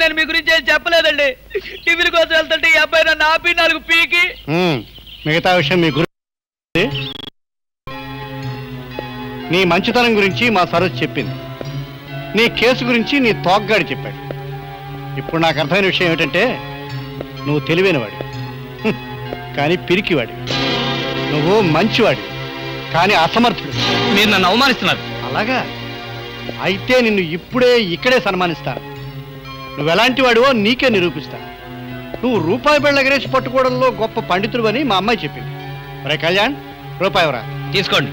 నేను మీ గురించి ఏం చెప్పలేదండి టిఫిన్ కోసం వెళ్తుంటే ఈ అబ్బాయి నన్ను ఆపి నాలుగు పీకి ఉమ్, మిగతా విషయం మీ గురి నీ మంచితనం గురించి మా సరోజ్ చెప్పింది నీ కేసు గురించి నీ తోగ్గాడు చెప్పాడు ఇప్పుడు నాకు అర్థమైన విషయం ఏమిటంటే నువ్వు తెలివైనవాడి హ్మ్, కానీ పిరికివాడి నువ్వు మంచివాడి కానీ అసమర్థుడు మీరు నన్ను అవమానిస్తున్నారు అలాగా అయితే నిన్ను ఇప్పుడే ఇక్కడే సన్మానిస్తాను నువ్వు ఎలాంటి వాడివో నీకే నిరూపిస్తాను నువ్వు రూపాయి బిళ్ళ ఎగరేసి పట్టుకోవడంలో గొప్ప పండితుడు అని మా అమ్మాయి చెప్పింది రే కళ్యాణ్ రూపాయి ఎవరా తీసుకోండి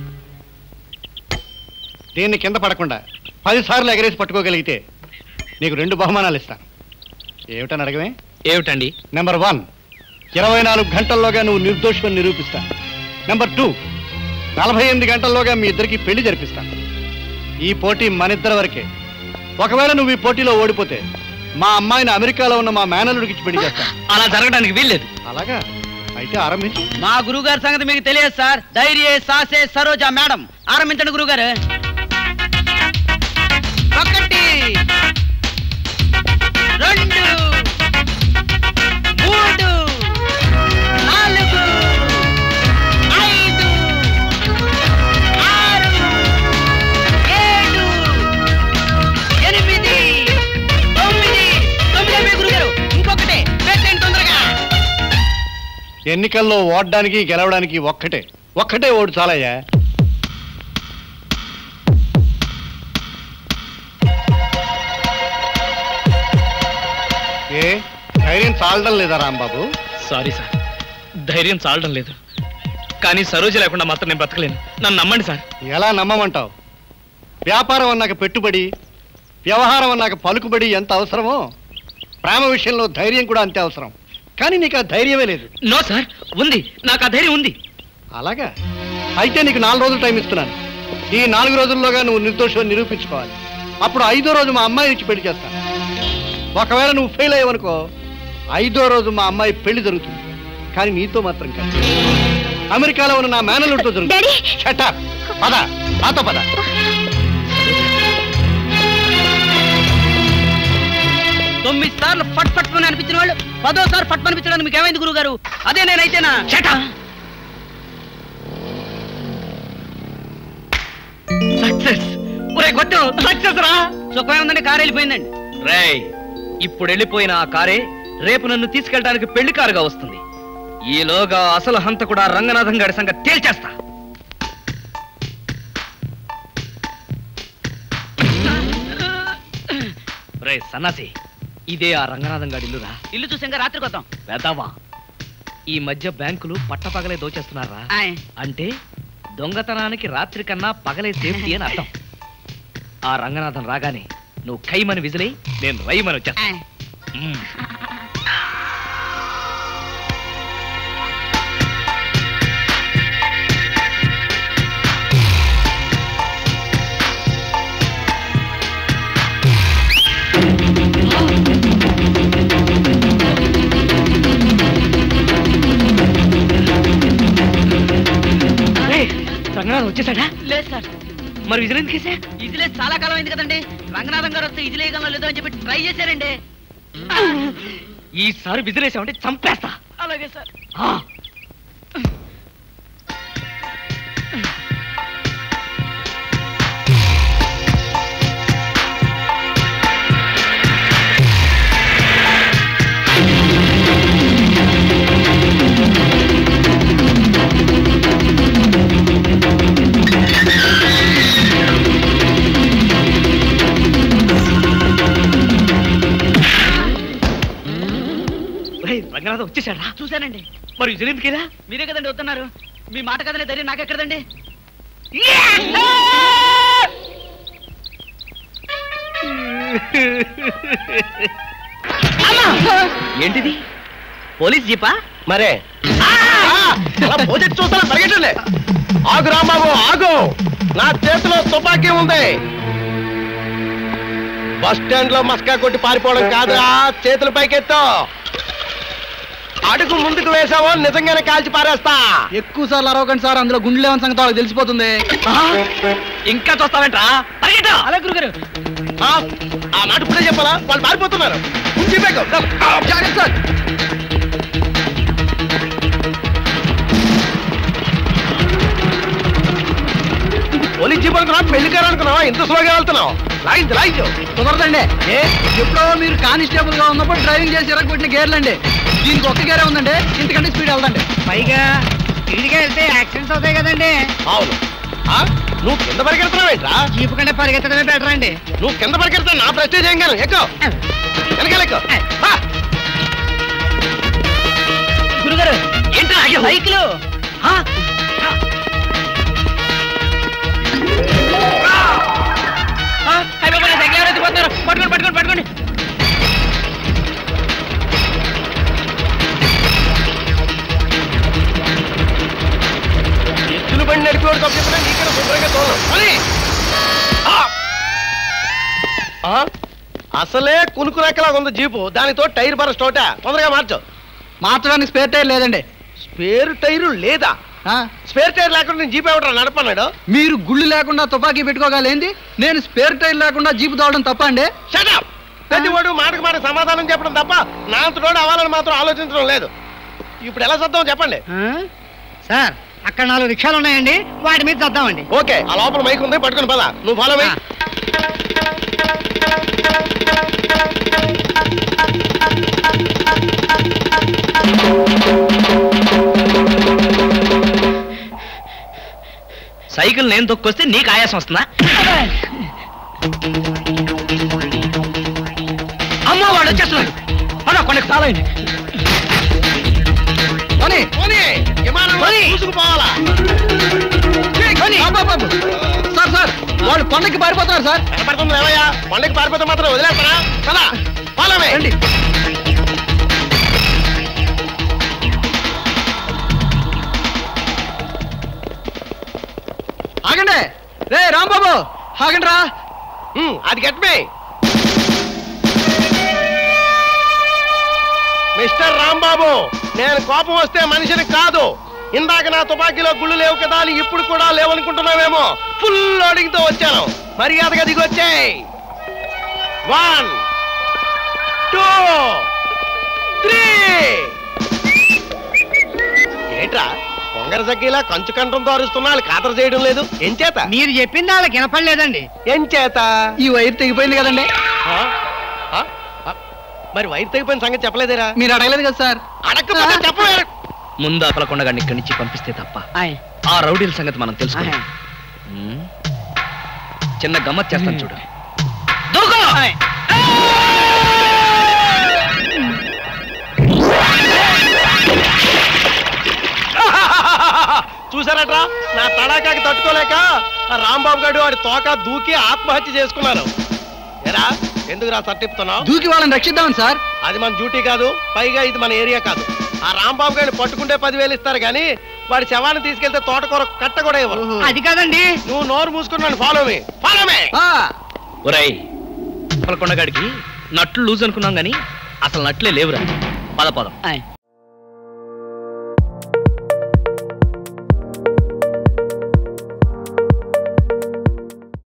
దీన్ని కింద పడకుండా పది సార్లు ఎగరేసి పట్టుకోగలిగితే నీకు రెండు బహుమానాలు ఇస్తాను ఏమిటని అడగమే ఏమిటండి నెంబర్ వన్ ఇరవై నాలుగు గంటల్లోగా నువ్వు నిర్దోషమని నిరూపిస్తాను నెంబర్ టూ నలభై ఎనిమిది గంటల్లోగా మీ ఇద్దరికి పెళ్లి జరిపిస్తాను ఈ పోటీ మనిద్దరి వరకే ఒకవేళ నువ్వు ఈ పోటీలో ఓడిపోతే మా అమ్మాయిని అమెరికాలో ఉన్న మా మేనల్లుడికి ఇచ్చి పెళ్లి చేస్తాను అలా జరగడానికి వీల్లేదు అలాగా అయితే ఆరంభించు మా గురువు గారి సంగతి మీకు తెలియదు సార్ ధైర్య సాసే సరోజా మేడం ఆరంభించండి గురువు గారు ఒకటి రెండు మూడు నాలుగు ఐదు ఆరు ఏడు ఎనిమిది తొమ్మిది తొమ్మిది మీ గురుగారు ఇంకొకటి పెట్టండి తొందరగా ఎన్నికల్లో ఓడడానికి గెలవడానికి ఒక్కటే ఒక్కటే ఓటు చాలయ్యా ఏ ధైర్యం చాలడం లేదా రాంబాబు సారీ సార్ ధైర్యం చాలడం లేదు కానీ సరోజ లేకుండా మాత్రం నేను బ్రతకలేను నన్ను నమ్మండి సార్ ఎలా నమ్మమంటావు వ్యాపారం అన్నాక పెట్టుబడి వ్యవహారం అన్నాక పలుకుబడి ఎంత అవసరమో ప్రేమ విషయంలో ధైర్యం కూడా అంతే అవసరం కానీ నీకు ఆ ధైర్యమే లేదు నో సార్ ఉంది నాకు ఆ ధైర్యం ఉంది అలాగా అయితే నీకు నాలుగు రోజులు టైం ఇస్తున్నాను ఈ నాలుగు రోజుల్లోగా నువ్వు నిర్దోషం నిరూపించుకోవాలి అప్పుడు ఐదో రోజు మా అమ్మాయి ఇచ్చి పెళ్లి చేస్తాను ఒకవేళ నువ్వు ఫెయిల్ అయ్యవనుకో ఐదో రోజు మా అమ్మాయి పెళ్లి జరుగుతుంది కానీ నీతో మాత్రం కాదు అమెరికాలో ఉన్న నా మేనలుడితో జరుగుతుంది డాడీ షటప్ పద నాతో పద తొమ్మిది సార్లు ఫట్ ఫట్ అనిపించిన వాళ్ళు పదోసారి ఫట్ అనిపించడానికి మీకు ఏమైంది గురువు గారు అదే నేనైతేనా సక్సెస్ ఒరే కొట్టు సక్సెస్ రా సుఖమే ఉందండి కారు వెళ్ళిపోయిందండి రేయ్ ఇప్పుడు వెళ్ళిపోయిన ఆ కారే రేపు నన్ను తీసుకెళ్ళడానికి పెళ్లి కారుగా వస్తుంది ఈలోగా అసలు హంత కూడా రంగనాథం గారి సంగతి తేల్చేస్తా రే సన్నాసి ఇదే ఆ రంగనాథం గారి ఇల్లురా ఇల్లు చూసాక రాత్రికి వద్దాం వెదావా ఈ మధ్య బ్యాంకులు పట్టపగలే దోచేస్తున్నారా అంటే దొంగతనానికి రాత్రి కన్నా పగలే సేఫ్టీ అని అర్థం ఆ రంగనాథం రాగానే నువ్వు ఖైమని విజిలై నేను రైమని వచ్చేస్తా మ్మ్. రేయ్, రంగనాథం వచ్చేసాడా లేదు సార్ మరి విజిల్ ఎందుకు వేసా ఇదిలే చాలా కాలం అయింది కదండి రంగనాథం గారు వస్తే ఇదిలే లేదో అని చెప్పి ట్రై చేశారండి ఈసారి విజిలేసామంటే చంపేస్తా అలాగే సార్ రంగనాథం వచ్చేసాడా చూశానండి మరి విజిల్ ఎందుకేదా మీరే కదండి వస్తున్నారు మీ మాట కదనే ధైర్యం నాకెక్కడదండి ఏంటిది పోలీస్ జీపా మరే ప్రాజెక్ట్ చూస్తారా పరిగెట్టండి ఆగు రాంబాబు ఆగు నా చేతిలో తుపాకీ ఉంది బస్ స్టాండ్ లో మస్కా కొట్టి పారిపోవడం కాదురా చేతుల పైకెత్తు అడుగు ముందుకు వేసావో నిజంగానే కాల్చి పారేస్తా ఎక్కువ సార్లు అరవకండి సార్ అందులో గుండె లేవని సంగతి వాళ్ళకి తెలిసిపోతుంది ఇంకా చూస్తావేంట్రా పరిగెట్టు అలా గురుగారు ఆ, ఆ మాట ఇప్పుడే చెప్పాలా వాళ్ళు మారిపోతున్నారు ముందు చెప్పాక జాగ్రత్త సార్ పోలీస్ జీప్ అనుకున్నావా పెళ్లి కారు అనుకున్నావా ఇంత స్లోగా వెళ్తున్నావు లాగించు లాగించు కుదరదండి ఏ ఎప్పుడో మీరు కానిస్టేబుల్ గా ఉన్నప్పుడు డ్రైవింగ్ చేసి ఇరగొట్టిన గేర్లండి దీనికి ఒక్క గేరే ఉందండి ఇంతకంటే స్పీడ్ వెళ్దండి పైగా స్పీడ్గా వెళ్తే యాక్సిడెంట్స్ అవుతాయి కదండి అవును ఆ? నువ్వు కింద పరిగెడుతున్నావేంట్రా జీపు కంటే పరిగెత్తడమే బెటర్ అండి నువ్వు కింద పరిగెడతా నా ప్రెస్టేజ్ ఏం కాను ఎక్కువ వెనకాల ఎక్కువ గురుగారు ఏంటి ఆగావు? సైకిల్ ఆ? అయిపోయి సైకిల్ ఎవరైతే పోతున్నారు పట్టుకోండి పట్టుకోండి పట్టుకోండి ఎత్తులు బండి నడిపేవాడు తప్పు చెప్పినా నీకన్నా శుభ్రంగా తోను అని ఆ! ఆ? అసలే కునుకు రెక్కలాగా ఉంది జీపు దానితో టైర్ బర స్టోట తొందరగా మార్చు మార్చడానికి స్పేర్ టైర్ లేదండి స్పేర్ టైరు లేదా ఆ? స్పేర్ టైర్ లేకుండా నేను జీప్ ఎవడరా నడపన్నాడు మీరు గుళ్ళు లేకుండా తుపాకీ పెట్టుకోగలేంది నేను స్పేర్ టైర్ లేకుండా జీపు తోవడం తప్ప అండి షటప్ ప్రతి వాడు మాటకు మాట సమాధానం చెప్పడం తప్ప నా అంతటోడు అవ్వాలని మాత్రం ఆలోచించడం లేదు ఇప్పుడు ఎలా సర్దాం చెప్పండి సార్ అక్కడ నాలుగు రిక్షాలు ఉన్నాయండి వాటి మీద చద్దామండి ఓకే ఆ లోపల మైక్ ఉంది పట్టుకుని పద నువ్వు ఫాలో అయ్యి సైకిల్ నేను తొక్కొస్తే నీకు ఆయాసం వస్తుందా అమ్మ వాడు వచ్చేస్తున్నాడు అన్న కొండకి ఫాలో అయింది పోనీ. పోనీ, విమానంలో చూసుకుపోవాలా అబ్బబ్బబ్బ. సార్ సార్ వాళ్ళు కొండకి పారిపోతున్నారు సార్ కనపడుతుంది ఏమయ్యా పండగకి పారిపోతే మాత్రం వదిలేస్తారా కదా ఫాలో అయ్యి. రండి ఆగండి రే రాంబాబు ఆగండి రా ఉమ్, అది గెట్ మీ మిస్టర్ రాంబాబు నేను కోపం వస్తే మనిషిని కాదు ఇందాక నా తుపాకీలో గుళ్ళు లేవు కదా అని ఇప్పుడు కూడా లేవనుకుంటున్నావేమో ఫుల్ లోడింగ్ తో వచ్చాను మర్యాదగా దిగి వచ్చాయి వన్ టూ త్రీ ఏంట్రా పొంగర సగ్గీలా కంచు కంఠంతో అరుస్తున్నా వాళ్ళు ఖాతరు చేయడం లేదు ఎంచేత మీరు చెప్పింది వాళ్ళకి వినపడలేదండి ఎంచేత ఈ వైర్ తెగిపోయింది కదండి ఆ? ఆ? ఆ? మరి వైర్ తెగిపోయిన సంగతి చెప్పలేదేరా మీరు అడగలేదు కదా సార్ అడగకపోతే చెప్పలే ముందు అపలకొండగాడిని ఇక్కడి నుంచి పంపిస్తే తప్ప ఆ రౌడీల సంగతి మనం తెలుసుకోవాలి ఉమ్. చిన్న గమ్మత్ చేస్తాను చూడు దూకు! చూసారట్రా నా తడాకాకి తట్టుకోలేక ఆ రాంబాబు గారు వాడి తోక దూకి ఆత్మహత్య చేసుకున్నారు ఎరా ఎందుకు రా సట్టిపుతున్నావు దూకి వాళ్ళని రక్షిద్దామని సార్ అది మన డ్యూటీ కాదు పైగా ఇది మన ఏరియా కాదు ఆ రాంబాబు గారిని పట్టుకుంటే పదివేలు ఇస్తారు కానీ వాడి శవాన్ని తీసుకెళ్తే తోటకూర కట్ట కూడా ఇవ్వరు అది కాదండి నువ్వు నోరు మూసుకున్నాను ఫాలో మీ ఫాలో మీ ఆ, ఒరేయ్ అపలకొండగాడికి నట్లు లూజ్ అనుకున్నాం గాని అసలు నట్లే లేవురా పద పదం